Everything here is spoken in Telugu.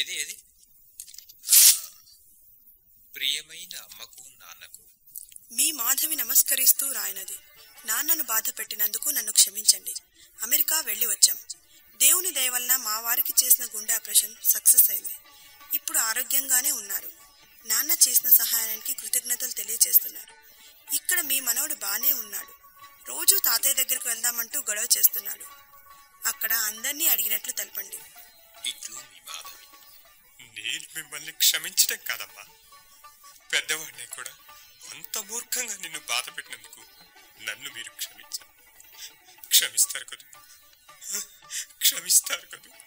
ఏది ఏది ఆ, ప్రియమైన అమ్మకు నాన్నకు మీ మాధవి నమస్కరిస్తూ రాయనది నాన్నను బాధ పెట్టినందుకు నన్ను క్షమించండి అమెరికా వెళ్ళి వచ్చాం దేవుని దయ వలన మా వారికి చేసిన గుండె ఆపరేషన్ సక్సెస్ అయింది ఇప్పుడు ఆరోగ్యంగానే ఉన్నారు నాన్న చేసిన సహాయానికి కృతజ్ఞతలు తెలియజేస్తున్నారు ఇక్కడ మీ మనవడు బానే ఉన్నాడు రోజు తాతయ్య దగ్గరికి వెళ్దామంటూ గొడవ చేస్తున్నాడు అక్కడ అందర్నీ అడిగినట్లు తెలపండి ఇట్లు మీ మాధవి నేను మిమ్మల్ని క్షమించటం కాదమ్మా పెద్దవాడిని కూడా అంత మూర్ఖంగా నిన్ను బాధ పెట్టినందుకు నన్ను మీరు క్షమించారు క్షమిస్తారు కదూ క్షమిస్తారు కదూ